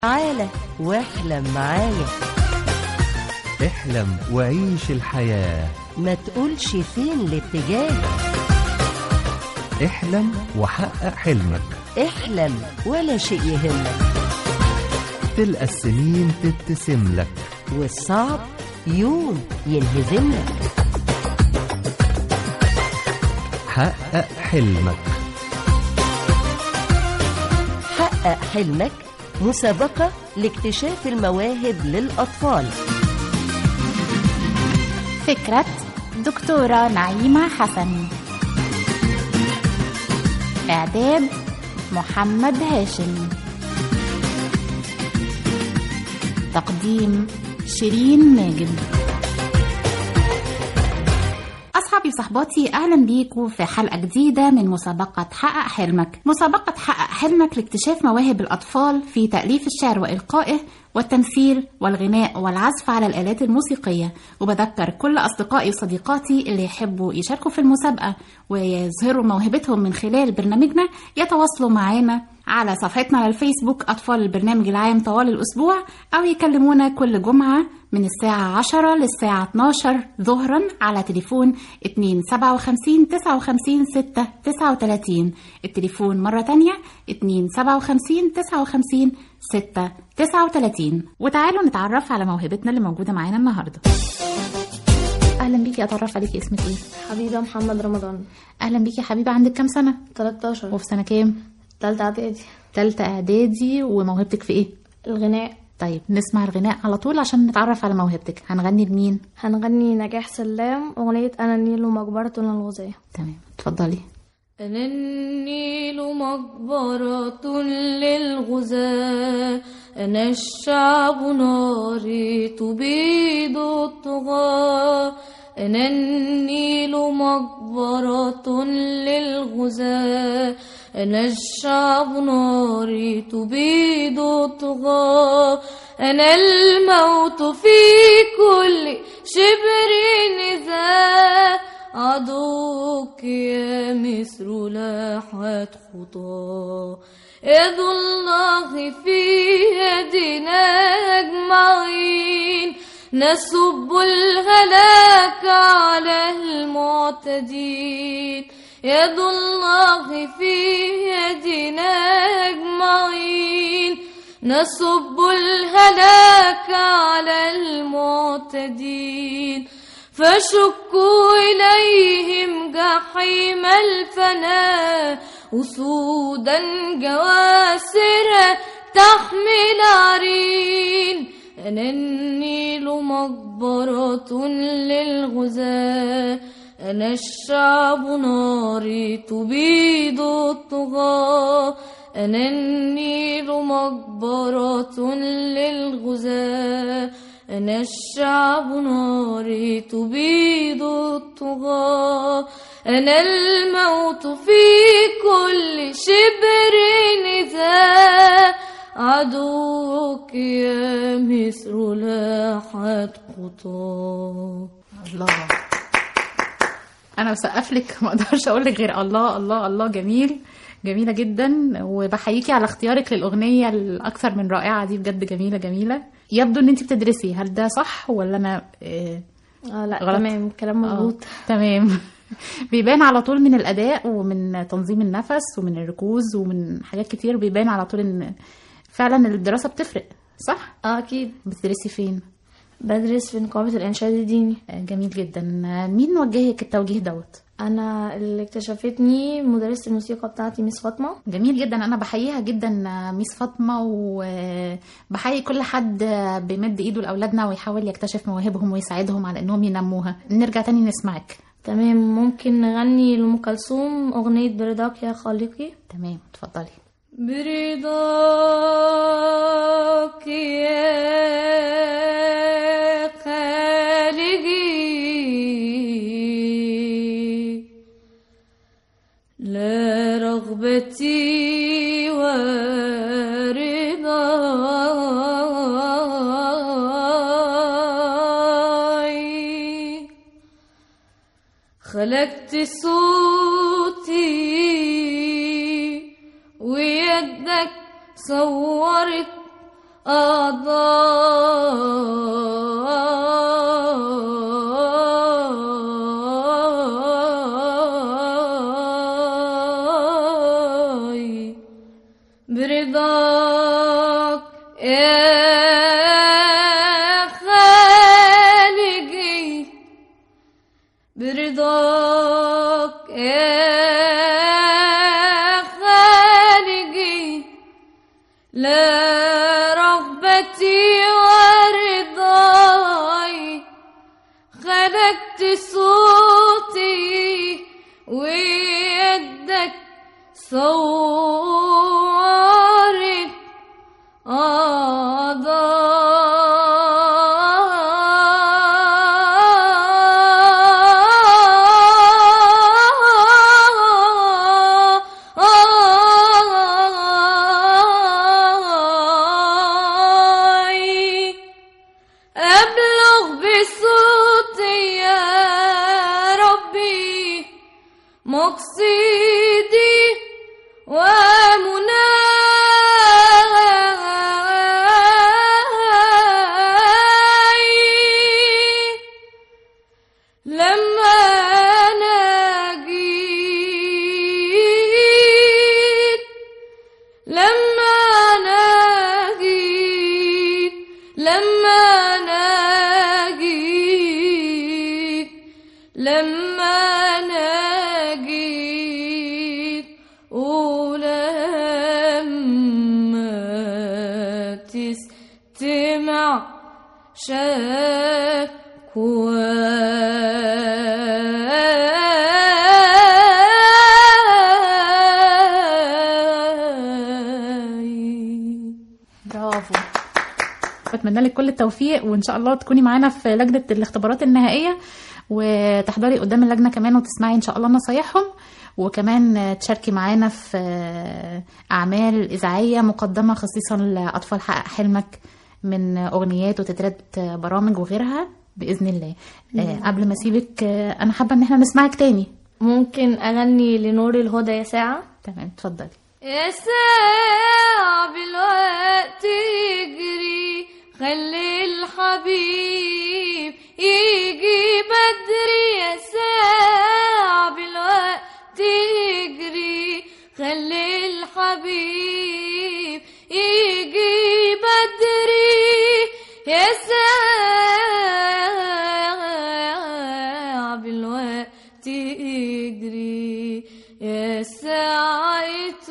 تعالى واحلم معايا احلم وعيش الحياة ما تقولش فين الاتجاه احلم وحقق حلمك احلم ولا شيء يهمك تلقى السنين تبتسم لك والصعب يوم ينهزمك حقق حلمك حقق حلمك مسابقة لاكتشاف المواهب للأطفال فكرة دكتورة نعيمة حسن إعداد محمد هاشم تقديم شيرين ماجد أصحابي وصحباتي أهلا بيكم في حلقة جديدة من مسابقة حقق حلمك مسابقة حقق حلمك لاكتشاف مواهب الأطفال في تأليف الشعر وإلقائه والتمثيل والغناء والعزف على الآلات الموسيقية وبذكر كل أصدقائي وصديقاتي اللي يحبوا يشاركوا في المسابقة ويظهروا موهبتهم من خلال برنامجنا يتواصلوا معانا على صفحتنا على الفيسبوك أطفال البرنامج العام طوال الأسبوع أو يكلمونا كل جمعة من الساعة 10 للساعة 12 ظهرا على تليفون 257 59 6 39 التليفون مرة تانية 257 59 6 39 وتعالوا نتعرف على موهبتنا اللي موجودة معانا النهاردة أهلا بيكي أتعرف عليكي اسمك إيه؟ حبيبة محمد رمضان أهلا بيكي يا حبيبة عندك كام سنة؟ 13 وفي سنة كام؟ تالتة اعدادي تالتة إعدادي وموهبتك في إيه؟ الغناء طيب نسمع الغناء على طول عشان نتعرف على موهبتك هنغني لمين؟ هنغني نجاح سلام أغنية أنا النيل مقبرة الغزاة تمام اتفضلي أنا النيل مقبرة للغزاة أنا الشعب ناري تبيد الطغاة أنا النيل مقبرة للغزاة أنا الشعب ناري تبيد الطغاة أنا الموت في كل شبر نزاع عدوك يا مصر لاحت خطاه يد الله في يدنا أجمعين نسب الهلاك على المعتدين يد الله في يدنا أجمعين نسب الهلاك على المعتدين فشكوا إليهم جحيم الفناء أسودا جواسر تحمل عرين أنا النيل مقبرة للغزاة أنا الشعب ناري تبيد الطغاة أنا النيل مقبرة للغزاة أنا الشعب ناري تبيد الطغاة أنا الموت في كل شبر نزاع عدوك يا مصر لاحت خطاه الله انا بسقف لك ما اقدرش اقول لك غير الله الله الله جميل جميله جدا وبحييكي على اختيارك للاغنيه الاكثر من رائعه دي بجد جميله جميله يبدو ان انت بتدرسي هل ده صح ولا انا إيه آه لا غلط. تمام كلام مظبوط آه، تمام بيبان على طول من الاداء ومن تنظيم النفس ومن الركوز ومن حاجات كتير بيبان على طول ان فعلا الدراسه بتفرق صح اه أكيد بتدرسي فين بدرس في نقابة الإنشاد الديني آه، جميل جدا آه، مين وجهك التوجيه دوت أنا اللي اكتشفتني مدرسة الموسيقى بتاعتي مس فاطمة جميل جدا انا بحييها جدا آه، ميس فاطمه وبحيي كل حد آه، بيمد ايده لاولادنا ويحاول يكتشف مواهبهم ويساعدهم على انهم ينموها نرجع تاني نسمعك تمام ممكن نغني لأم كلثوم أغنية برضاك يا خالقي تمام اتفضلي برضاك يا خالقي لا رغبتي ورضاي خلقت صوتي ويدك صورت أضاي برضاك يا خالقي برضاك يا خالقي لا رغبتي ورضاي خلقت صوتي ويدك صورت أضاي أبلغ بصوتي يا ربي مقصدي ومناي لما نجيت لما نجيت لما نجيت لما نجيت ولما تستمع شكواي برافو بتمنى لك كل التوفيق وان شاء الله تكوني معانا في لجنه الاختبارات النهائيه وتحضري قدام اللجنه كمان وتسمعي ان شاء الله نصايحهم وكمان تشاركي معانا في اعمال اذاعيه مقدمه خصيصا لاطفال حقق حلمك من اغنيات وتترات برامج وغيرها باذن الله آه، قبل ما اسيبك آه، انا حابه ان احنا نسمعك تاني ممكن أغني لنور الهدى يا ساعة تمام اتفضلي يا ساعة بالوقت يجري خلي الحبيب يجي بدري يا ساعة بالوقت يجري خلي الحبيب يجي بدري يا ساعة بالوقت يجري يا ساعة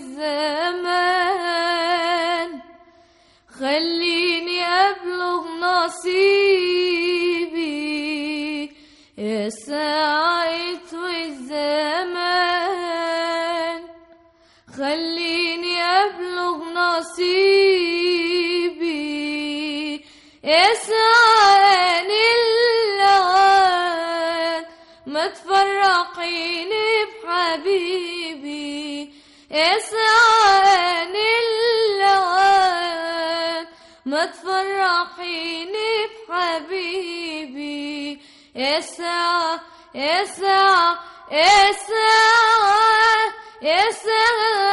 والزمان خليني أبلغ نصيبي يا ساعة والزمان خليني أبلغ نصيبي يسعاني اللوان ما تفرقيني بحبيبي يسعاني اللوان ما تفرحيني بحبيبي يسع يسع يسع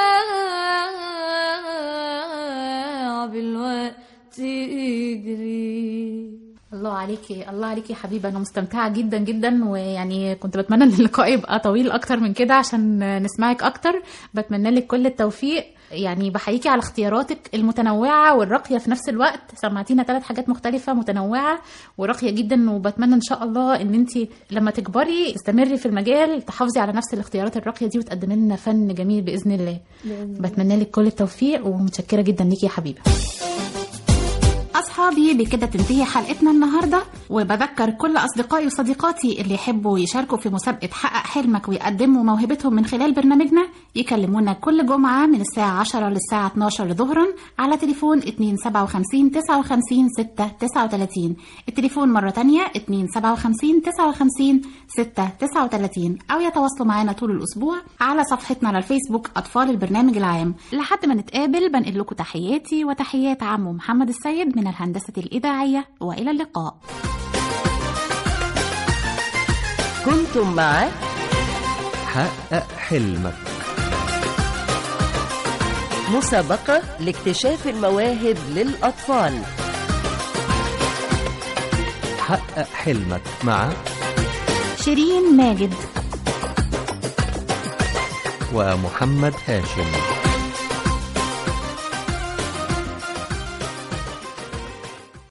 يسع بالوقت يجري الله عليكي الله عليكي يا حبيبه انا مستمتعه جدا جدا ويعني كنت بتمنى ان اللقاء يبقى طويل اكتر من كده عشان نسمعك اكتر بتمنى لك كل التوفيق يعني بحييكي على اختياراتك المتنوعه والراقيه في نفس الوقت سمعتينا ثلاث حاجات مختلفه متنوعه وراقيه جدا وبتمنى ان شاء الله ان انت لما تكبري تستمري في المجال تحافظي على نفس الاختيارات الراقيه دي وتقدمي لنا فن جميل باذن الله بتمنى لك كل التوفيق ومتشكره جدا ليكي يا حبيبه أصحابي بكده تنتهي حلقتنا النهاردة وبذكر كل أصدقائي وصديقاتي اللي يحبوا يشاركوا في مسابقة حقق حلمك ويقدموا موهبتهم من خلال برنامجنا يكلمونا كل جمعة من الساعة 10 للساعة 12 ظهرا على تليفون 257 59 6 39 التليفون مرة تانية 257 59 6 39 أو يتواصلوا معنا طول الأسبوع على صفحتنا على الفيسبوك أطفال البرنامج العام لحد ما نتقابل بنقل لكم تحياتي وتحيات عمو محمد السيد من الهندسة الإذاعية وإلى اللقاء كنتم مع حقق حلمك مسابقة لاكتشاف المواهب للأطفال حقق حلمك مع شيرين ماجد ومحمد هاشم